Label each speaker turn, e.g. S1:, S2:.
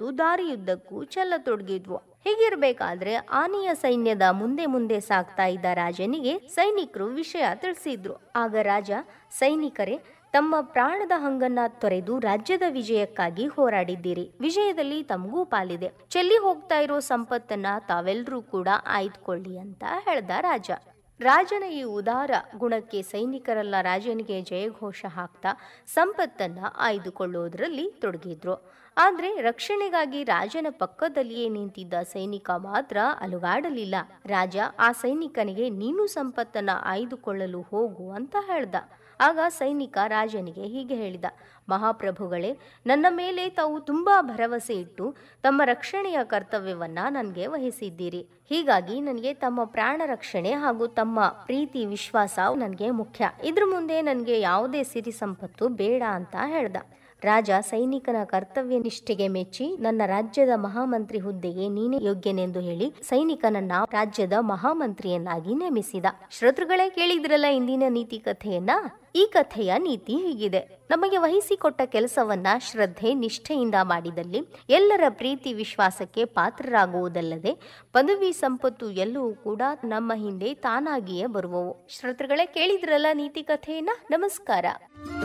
S1: ದಾರಿಯುದ್ದಕ್ಕೂ ಚೆಲ್ಲತೊಡಗಿದ್ವು ಹೀಗಿರ್ಬೇಕಾದ್ರೆ ಆನೆಯ ಸೈನ್ಯದ ಮುಂದೆ ಮುಂದೆ ಸಾಗ್ತಾ ಇದ್ದ ರಾಜನಿಗೆ ಸೈನಿಕರು ವಿಷಯ ತಿಳಿಸಿದ್ರು ಆಗ ರಾಜ ಸೈನಿಕರೇ ತಮ್ಮ ಪ್ರಾಣದ ಹಂಗನ್ನ ತೊರೆದು ರಾಜ್ಯದ ವಿಜಯಕ್ಕಾಗಿ ಹೋರಾಡಿದ್ದೀರಿ ವಿಜಯದಲ್ಲಿ ತಮಗೂ ಪಾಲಿದೆ ಚೆಲ್ಲಿ ಹೋಗ್ತಾ ಇರೋ ಸಂಪತ್ತನ್ನ ತಾವೆಲ್ಲರೂ ಕೂಡ ಆಯ್ದುಕೊಳ್ಳಿ ಅಂತ ಹೇಳ್ದ ರಾಜ ರಾಜನ ಈ ಉದಾರ ಗುಣಕ್ಕೆ ಸೈನಿಕರೆಲ್ಲ ರಾಜನಿಗೆ ಜಯಘೋಷ ಹಾಕ್ತಾ ಸಂಪತ್ತನ್ನ ಆಯ್ದುಕೊಳ್ಳೋದ್ರಲ್ಲಿ ತೊಡಗಿದ್ರು ಆದ್ರೆ ರಕ್ಷಣೆಗಾಗಿ ರಾಜನ ಪಕ್ಕದಲ್ಲಿಯೇ ನಿಂತಿದ್ದ ಸೈನಿಕ ಮಾತ್ರ ಅಲುಗಾಡಲಿಲ್ಲ ರಾಜ ಆ ಸೈನಿಕನಿಗೆ ನೀನು ಸಂಪತ್ತನ್ನ ಆಯ್ದುಕೊಳ್ಳಲು ಹೋಗು ಅಂತ ಹೇಳ್ದ ಆಗ ಸೈನಿಕ ರಾಜನಿಗೆ ಹೀಗೆ ಹೇಳಿದ ಮಹಾಪ್ರಭುಗಳೇ ನನ್ನ ಮೇಲೆ ತಾವು ತುಂಬಾ ಭರವಸೆ ಇಟ್ಟು ತಮ್ಮ ರಕ್ಷಣೆಯ ಕರ್ತವ್ಯವನ್ನ ನನಗೆ ವಹಿಸಿದ್ದೀರಿ ಹೀಗಾಗಿ ನನಗೆ ತಮ್ಮ ಪ್ರಾಣ ರಕ್ಷಣೆ ಹಾಗೂ ತಮ್ಮ ಪ್ರೀತಿ ವಿಶ್ವಾಸ ನನಗೆ ಮುಖ್ಯ ಇದ್ರ ಮುಂದೆ ನನಗೆ ಯಾವುದೇ ಸಿರಿ ಸಂಪತ್ತು ಬೇಡ ಅಂತ ಹೇಳ್ದ ರಾಜ ಸೈನಿಕನ ಕರ್ತವ್ಯ ನಿಷ್ಠೆಗೆ ಮೆಚ್ಚಿ ನನ್ನ ರಾಜ್ಯದ ಮಹಾಮಂತ್ರಿ ಹುದ್ದೆಗೆ ನೀನೇ ಯೋಗ್ಯನೆಂದು ಹೇಳಿ ಸೈನಿಕನನ್ನ ರಾಜ್ಯದ ಮಹಾಮಂತ್ರಿಯನ್ನಾಗಿ ನೇಮಿಸಿದ ಶ್ರೋತೃಗಳೇ ಕೇಳಿದ್ರಲ್ಲ ಇಂದಿನ ನೀತಿ ಕಥೆಯನ್ನ ಈ ಕಥೆಯ ನೀತಿ ಹೀಗಿದೆ ನಮಗೆ ವಹಿಸಿಕೊಟ್ಟ ಕೆಲಸವನ್ನ ಶ್ರದ್ಧೆ ನಿಷ್ಠೆಯಿಂದ ಮಾಡಿದಲ್ಲಿ ಎಲ್ಲರ ಪ್ರೀತಿ ವಿಶ್ವಾಸಕ್ಕೆ ಪಾತ್ರರಾಗುವುದಲ್ಲದೆ ಪದವಿ ಸಂಪತ್ತು ಎಲ್ಲವೂ ಕೂಡ ನಮ್ಮ ಹಿಂದೆ ತಾನಾಗಿಯೇ ಬರುವವು ಶ್ರೋತೃಗಳೇ ಕೇಳಿದ್ರಲ್ಲ ನೀತಿ ಕಥೆಯನ್ನ ನಮಸ್ಕಾರ